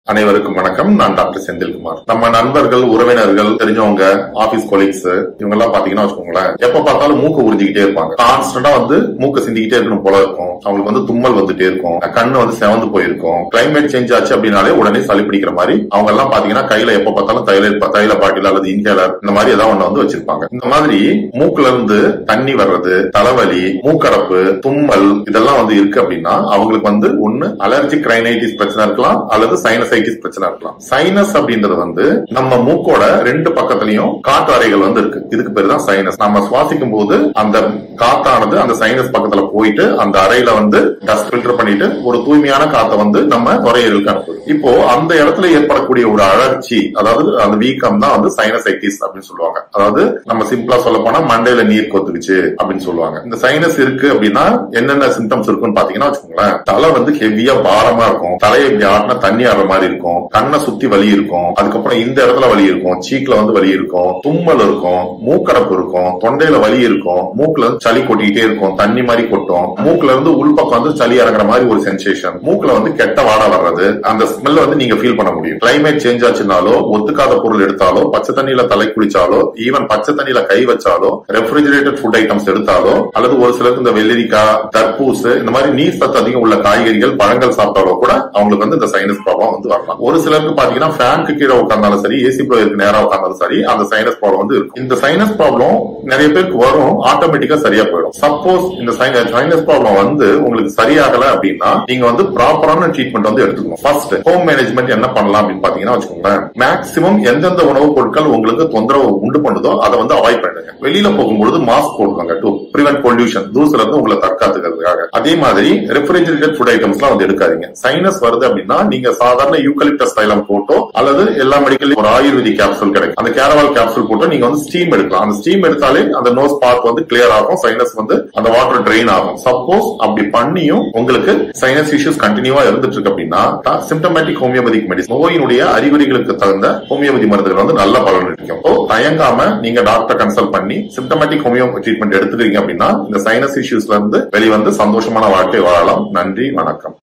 அனைவருக்கும் வணக்கம் நான் டாக்டர் செந்தில்குமார் நம்ம நண்பர்கள் உறவினர்கள் தெரிஞ்சவங்க ஆபீஸ் கொலீக்ஸ் இவங்க எல்லாம் பாத்தீங்கன்னா வச்சுக்கோங்களேன் எப்ப பார்த்தாலும் மூக்கு உறிஞ்சிக்கிட்டே இருப்பாங்க கான்ஸ்டன்டா வந்து மூக்க சிந்திக்கிட்டே இருக்கணும் போல இருக்கும் அவங்களுக்கு வந்து தும்மல் வந்துட்டே இருக்கும் கண்ணு வந்து செவந்து போயிருக்கும் கிளைமேட் சேஞ்ச் ஆச்சு அப்படின்னாலே உடனே சளி பிடிக்கிற மாதிரி அவங்க எல்லாம் பாத்தீங்கன்னா கையில எப்ப பார்த்தாலும் தைல தைல பாட்டில் அல்லது இன்ஹேலர் இந்த மாதிரி ஏதாவது ஒண்ணு வந்து வச்சிருப்பாங்க இந்த மாதிரி மூக்குல இருந்து தண்ணி வர்றது தலைவலி மூக்கடப்பு தும்மல் இதெல்லாம் வந்து இருக்கு அப்படின்னா அவங்களுக்கு வந்து ஒண்ணு அலர்ஜிக் ரைனைட்டிஸ் பிரச்சனை இருக்கலாம் அல்லது சைனசைட்டிஸ் பிரச்சனை இருக்கலாம் சைனஸ் அப்படின்றது வந்து நம்ம மூக்கோட ரெண்டு பக்கத்துலயும் காற்று அறைகள் வந்து இருக்கு இதுக்கு பேர் தான் சைனஸ் நம்ம சுவாசிக்கும் போது அந்த காத்தானது அந்த சைனஸ் பக்கத்துல போயிட்டு அந்த அறையில வந்து டஸ்ட் ஃபில்டர் பண்ணிட்டு ஒரு தூய்மையான காத்தை வந்து நம்ம நுரையீரலுக்கு அனுப்புது இப்போ அந்த இடத்துல ஏற்படக்கூடிய ஒரு அழற்சி அதாவது அந்த வீக்கம் தான் வந்து சைனசைட்டிஸ் அப்படின்னு சொல்லுவாங்க அதாவது நம்ம சிம்பிளா சொல்ல போனா மண்டையில நீர் கொத்துக்குச்சு அப்படின்னு சொல்லுவாங்க இந்த சைனஸ் இருக்கு அப்படின்னா என்னென்ன சிம்டம்ஸ் இருக்குன்னு பாத்தீங்கன்னா வச்சுக்கோங்களேன் தலை வந்து ஹெவியா பாரமா இருக்கும் தலையை இப்படி ஆட்டினா தண்ணி ஆடுற மாதிரி இருக்கும் கண்ணை சுத்தி வலி இருக்கும் அதுக்கப்புறம் இந்த இடத்துல வலி இருக்கும் சீக்ல வந்து வலி இருக்கும் தும்மல் இருக்கும் மூக்கடப்பு இருக்கும் தொண்டையில வலி இருக்கும் மூக்குல இருந்து சளி கொட்டிக்கிட்டே இருக்கும் தண்ணி மாதிரி கொட்டும் மூக்குல இருந்து உள்பக்கம் வந்து சளி இறங்குற மாதிரி ஒரு சென்சேஷன் மூக்குல வந்து கெட்ட வாடை வர்றது அந்த ஸ்மெல்ல வந்து நீங்க ஃபீல் பண்ண முடியும் கிளைமேட் சேஞ்ச் ஆச்சுனாலோ ஒத்துக்காத பொருள் எடுத்தாலோ பச்சை தண்ணியில தலை குளிச்சாலோ ஈவன் பச்சை தண்ணியில கை வச்சாலோ ரெஃப்ரிஜரேட்டட் ஃபுட் ஐட்டம்ஸ் எடுத்தாலோ அல்லது ஒரு சிலருக்கு இந்த வெள்ளரிக்காய் தர்பூசு இந்த மாதிரி நீர் சத்து அதிகம் உள்ள காய்கறிகள் பழங்கள் சாப்பிட்டாலோ கூட அவங்களுக்கு வந்து இந்த சைனஸ் ப்ராப்ளம் வந்து வரலாம் ஒரு சிலருக்கு பாத்தீங்கன்னா ஃபேனுக்கு கீழே உட்கார்ந்தாலும் சரி ஏசி ப்ளோயருக்கு நேரா உட்கார்ந்தாலும் சரி அந்த சைனஸ் ப்ராப்ளம் வந்து இருக்கும் இந்த சைனஸ் ப்ராப்ளம் நிறைய பேருக்கு வரும் ஆட்டோமேட்டிக்கா சரியா போயிடும் சப்போஸ் இந்த சைனஸ் ப்ராப்ளம் வந்து உங்களுக்கு சரியாகல அப்படின்னா நீங்க வந்து ப்ராப்பரான ட்ரீட்மெண்ட் வந்து எடுத்துக்கணும் ஃபர்ஸ்ட் ஹோம் மேனேஜ்மெண்ட் என்ன பண்ணலாம் அப்படின்னு பாத்தீங்கன்னா வச்சுக்கோங்களேன் மேக்சிமம் எந்தெந்த உணவுப் பொருட்கள் உங்களுக்கு தொந்தரவு உண்டு பண்ணுதோ அதை வந்து அவாய்ட் பண்ணுங்க வெளியில போகும்பொழுது மாஸ்க் போட்டுக்கோங்க டு பிரிவென்ட் பொல்யூஷன் தூசுல இருந்து உங்களை தற்காத்துக்கிறதுக்காக அதே மாதிரி ரெஃப்ரிஜரேட்டட் ஃபுட் ஐட்டம்ஸ் எல்லாம் வந்து எடுக்காதீங்க சைனஸ் வருது அப்படின்னா நீங்க சாதாரண யூக்கலிப்டஸ் தைலம் போட்டோ அல்லது எல்லா மெடிக்கல் ஒரு ஆயுர்வேதிக் கேப்சூல் கிடைக்கும் அந்த கேரவால் கேப்சூல் போட்டோ நீங்க வந்து ஸ்டீம் எடுக்கலாம் அந்த ஸ்டீம் எடுத்தாலே அந்த நோஸ் பார்ட் வந்து கிளியர் ஆகும் சைனஸ் வந்து அந்த வாட்டர் ட்ரெயின் ஆகும் சப்போஸ் அப்படி பண்ணியும் உங்களுக்கு சைனஸ் இஷ்யூஸ் கண்டினியூவா இருந்துட்டு இருக்கு அப்படின்னா சிம்டமேட்டிக் ஹோமியோபதிக் மெடிசன் நோயினுடைய அறிகுறிகளுக்கு தகுந்த ஹோமியோபதி மருந்துகள் வந்து நல்ல பலன் இருக்கும் So, தயங்காம நீங்க டாக்டர் கன்சல்ட் பண்ணி சிம்டமேட்டிக் ஹோமியோ ட்ரீட்மெண்ட் எடுத்துக்கிறீங்க அப்படின்னா இந்த சைனஸ் இஷ்யூஸ்ல இருந்து வெளிவந்து சந்தோஷமான வாழ்க்கை வாழலாம் நன்றி வணக்கம்